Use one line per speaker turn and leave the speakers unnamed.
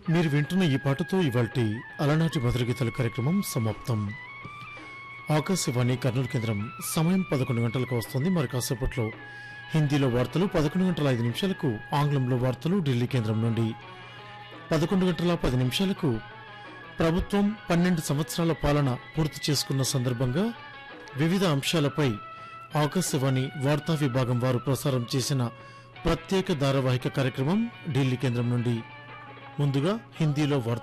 మీరు వింటున్న ఈ పాటతో ఇవాల్టి అలనాటి మధురగీతల కార్యక్రమం సమాప్తం ఆకాశవాణి కర్నూలు కేంద్రం సమయం పదకొండు గంటలకు వస్తుంది మరి కాసేపట్లో హిందీలో వార్తలు పదకొండు గంటల ఐదు నిమిషాలకు ఆంగ్లంలో వార్తలు ఢిల్లీ కేంద్రం నుండి పదకొండు గంటల పది నిమిషాలకు ప్రభుత్వం పన్నెండు సంవత్సరాల పాలన పూర్తి చేసుకున్న సందర్భంగా వివిధ అంశాలపై ఆకాశవాణి వార్తా విభాగం వారు ప్రసారం చేసిన ప్రత్యేక ధారావాహిక కార్యక్రమం ఢిల్లీ కేంద్రం నుండి ముందుగా హిందీలో వార్త